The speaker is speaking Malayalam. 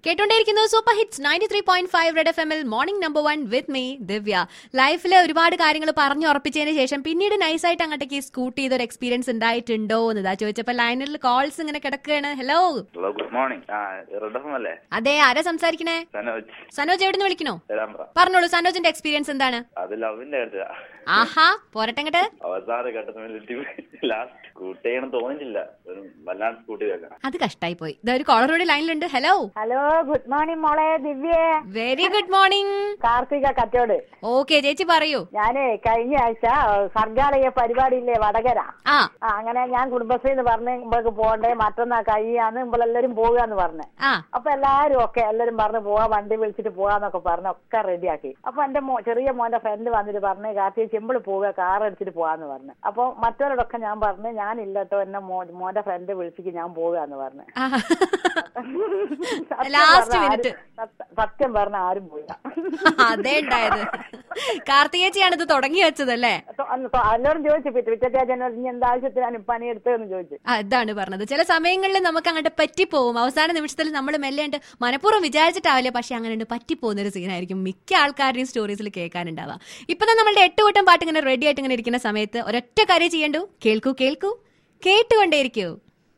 കേട്ടോണ്ടേയിരിക്കുന്നു super hits ninety three point five Red F എമ്മിൽ morning number one with me Divya ലൈഫിലെ ഒരുപാട് കാര്യങ്ങൾ പറഞ്ഞുറപ്പിച്ചതിന് ശേഷം പിന്നീട് നൈസായിട്ട് അങ്ങോട്ടേക്ക് സ്കൂട്ട് ചെയ്ത ഒരു എക്സ്പീരിയൻസ് ഉണ്ടായിട്ടുണ്ടോ എന്നതാ ചോദിച്ചപ്പോ ലൈനിൽ കോൾസ് ഇങ്ങനെ കിടക്കുകയാണ് ഹലോ ഹലോ ഗുഡ് മോർണിംഗ് ആ റെഡ് എഫ് അല്ലേ അതെ ആരാ സംസാരിക്കണേ സനോജ് സനോജ് എവിടുന്ന് വിളിക്കണോ തരാമ്പ്ര പറഞ്ഞോളൂ സനോജിന്റെ എക്സ്പീരിയൻസ് എന്താണ് അത് ലവിന്റെ കാര്യത്തിലാ ആഹാ പോരട്ടെ ഇങ്ങട്ട് അവസാന ഘട്ടത്തിൽ ലാസ്റ്റ് സ്കൂട്ട് ചെയ്യണം തോന്നിയില്ല ഒരു വല്ലാണ്ട് സ്കൂട്ടി വെക്കാം അത് കഷ്ടായി പോയി ഇതാ ഒരു കോളർ കൂടി ലൈനിലുണ്ട് ഹലോ ഹലോ ഗുഡ് മോർണിംഗ് മോളെ ദിവ്യേ very good morning Karthika Kattode okay ചേച്ചി പറയൂ ഞാനേ കഴിഞ്ഞ ആഴ്ച സർഗാലയ പരിപാടിയില്ലേ വടകര ആ ആ അങ്ങനെ ഞാൻ കുടുംബശ്രീ എന്ന് പറഞ്ഞ് ഇമ്പക്ക് പോകണ്ടേ മറ്റന്നാ കഴിയാന്ന് ഇമ്പളെല്ലാരും പോകാന്ന് പറഞ്ഞ് ആ അപ്പൊ എല്ലാരും ഒക്കെ എല്ലാരും പറഞ്ഞു പോവാ വണ്ടി വിളിച്ചിട്ട് പോവാന്നൊക്കെ പറഞ്ഞ് ഒക്കെ റെഡിയാക്കി അപ്പൊ എന്റെ മോ ചെറിയ മോന്റെ ഫ്രണ്ട് വന്നിട്ട് പറഞ്ഞു കാർത്തിക ചെമ്പിള് പോവുക കാർ അടിച്ചിട്ട് പോവാന്ന് പറഞ്ഞു അപ്പൊ മറ്റവരോടൊക്കെ ഞാൻ പറഞ്ഞു ഞാനില്ല കേട്ടോ എന്നെ മോ മോന്റെ ഫ്രണ്ട് വിളിച്ചിട്ട് ഞാൻ പോകാന്ന് പറഞ്ഞു ആ. സത്യം Last പറഞ്ഞാ minute. ആരും- സത്യ- സത്യം പറഞ്ഞ ആരും പോയില്ല അതേ ഉണ്ടായത് കാർത്തികേച്ചിയാണ് ഇത് തുടങ്ങി വെച്ചത് അല്ലേ എല്ലാവരും ചോദിച്ചു പിറ്റേ പിറ്റേ ഇനി എന്താവശ്യത്തിനാണ് പണിയെടുത്തതെന്ന് ചോദിച്ചു ആ, ഇതാണ് പറഞ്ഞത് ചില സമയങ്ങളിൽ നമുക്ക് അങ്ങോട്ട് പറ്റിപ്പോവും അവസാന നിമിഷത്തിൽ നമ്മൾ മെല്ലേണ്ട് മനഃപൂർവ്വം വിചാരിച്ചിട്ടാവില്ല പക്ഷെ അങ്ങനെ ഉണ്ട് പറ്റിപ്പോകുന്ന ഒരു സീനായിരിക്കും മിക്ക ആൾക്കാരുടെയും സ്റ്റോറീസിൽ കേൾക്കാനുണ്ടാവുക ഇപ്പൊ തന്നെ നമ്മളുടെ എട്ട് കൂട്ടം പാട്ട് ഇങ്ങനെ റെഡി ആയിട്ട് ഇങ്ങനെ ഇരിക്കുന്ന സമയത്ത് ഒരൊറ്റ കാര്യം ചെയ്യണ്ടു കേൾക്കൂ കേൾക്കൂ കേട്ടുകൊണ്ടേയിരിക്കൂ